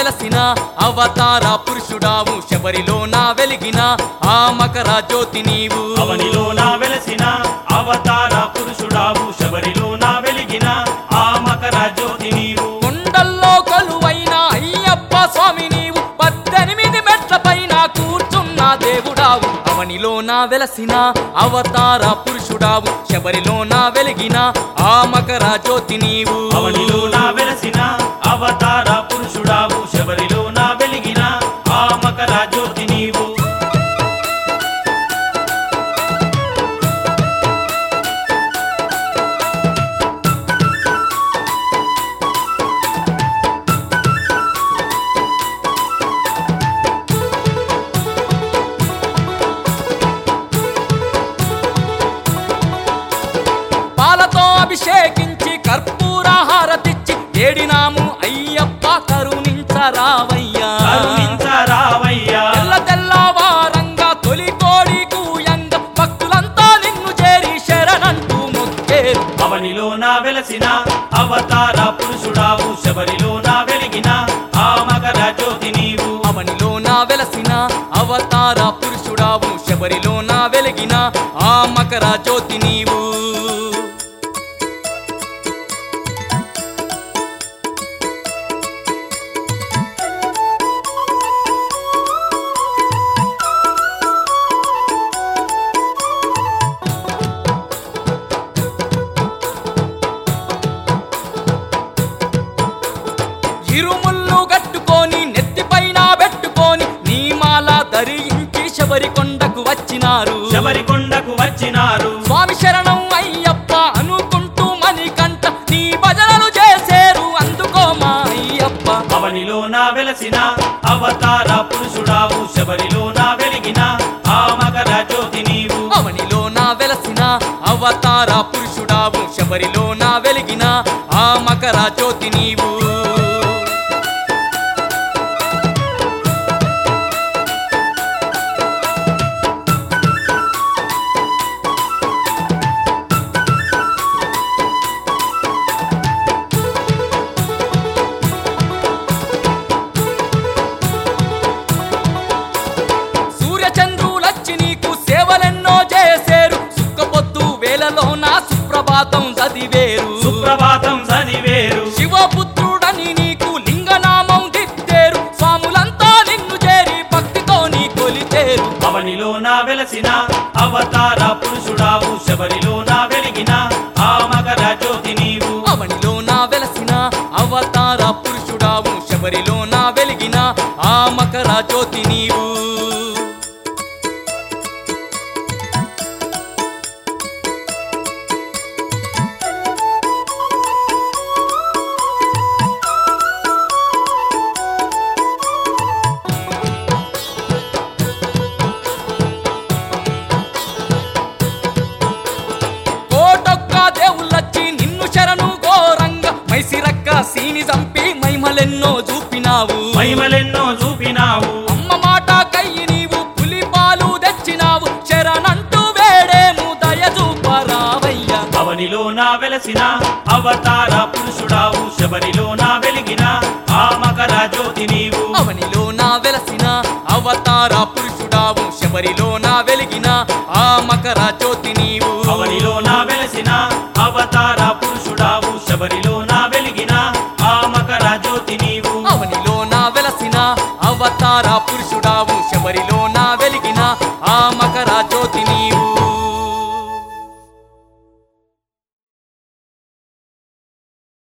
వెలసిన అవతార పురుషుడావు శబరిలో నా వెలిగిన ఆ మకర జ్యోతి నీవు అవనిలో నా వెలసిన అవతార పురుషుడావు శబరిలో నా వెలిగిన ఆ మకర జ్యోతి నీవు కొండల్లో కొలువైన అయ్యప్ప స్వామి నీవు పద్దెనిమిది మెట్ల పైన కూర్చున్న దేవుడావు అవనిలో నా వెలసిన అవతార పురుషుడావు శబరిలో నా వెలిగిన ఆ మకర జ్యోతి నీవు అవనిలో నా వెలసిన అవతార పురుషుడావు శబరిలో నా వెలిగిన ఆ మకర జ్యోతి నీవు పాలతో అభిషేకించి కర్పూర హారతిచ్చి ఏడినాము అయ్యప్ప కరుణించరావయ్యా కరుణించరావయ్యా తెల్ల తెల్లవారంగా తొలి కోడి కూయంగ భక్తులంతా నిన్ను చేరి శరణంటూ మొక్కేరు అవనిలో నా వెలసిన అవతార పురుషుడావు శబరిలో నా వెలిగిన ఆ మకర జ్యోతి నీవు అవనిలో నా వెలసిన అవతార పురుషుడావు శబరిలో నా వెలిగిన ఆ మకర జ్యోతి నీవు ఇరుముళ్ళు కట్టుకొని నెత్తిపైన పెట్టుకొని నీ మాల ధరించి శబరి కొండకు వచ్చినారు శబరి కొండకు వచ్చినారు స్వామి శరణం అయ్యప్ప అనుకుంటూ మణికంఠ నీ భజనలు చేసేరు అందుకో మా అయ్యప్ప అవనిలో నా వెలసిన అవతార పురుషుడావు శబరిలో నా వెలిగిన ఆ మకర జ్యోతి నీవు అవనిలో నా వెలసిన అవతార పురుషుడావు శబరిలో నా వెలిగిన ఆ మకర జ్యోతి నీవు సూర్యచంద్రులచ్చి నీకు సేవలెన్నో చేసేరు సుక్కపొద్దు వేలలో నా సుప్రభాతం చదివేరు సుప్రభాతం చదివేరు శివపుత్రుడని నీకు లింగనామం దిద్దేరు స్వాములంతా నిన్ను చేరి భక్తితో నీ కొలిచేరు అవనిలో నా వెలసిన అవతార పురుషుడావు శబరిలో నా వెలిగిన ఆ మకర జ్యోతి నీవు అవనిలో నా వెలసిన అవతార పురుషుడావు శబరిలో నా వెలిగిన ఆ మకర జ్యోతి నీవు కోటొక్క దేవుళ్ళొచ్చి నిన్ను శరణు ఘోరంగ మైసిరక్క సీని చంపి మైమలెన్నో చూపినావు మహిమలెన్నో చూపినావు అమ్మ మాట కయ్యి నీవు పులి పాలు తెచ్చినావు శరణంటూ వేడేము దయ చూపరావయ్య అవనిలో నా వెలసిన అవతార పురుషుడావు శబరిలో నా వెలిగిన ఆ మకర జ్యోతి నీవు అవనిలో నా వెలసిన అవతార పురుషుడావు శబరిలో నా వెలిగిన ఆ మకర జ్యోతి నీవు అవనిలో నా వెలసిన అవతార పురుషుడావు శబరిలో నా వెలిగిన ఆ మకర జ్యోతి నీవు అవనిలో నా వెలసిన అవతార పురుషుడావు శబరిలో నా వెలిగిన ఆ మకర జ్యోతి నీవు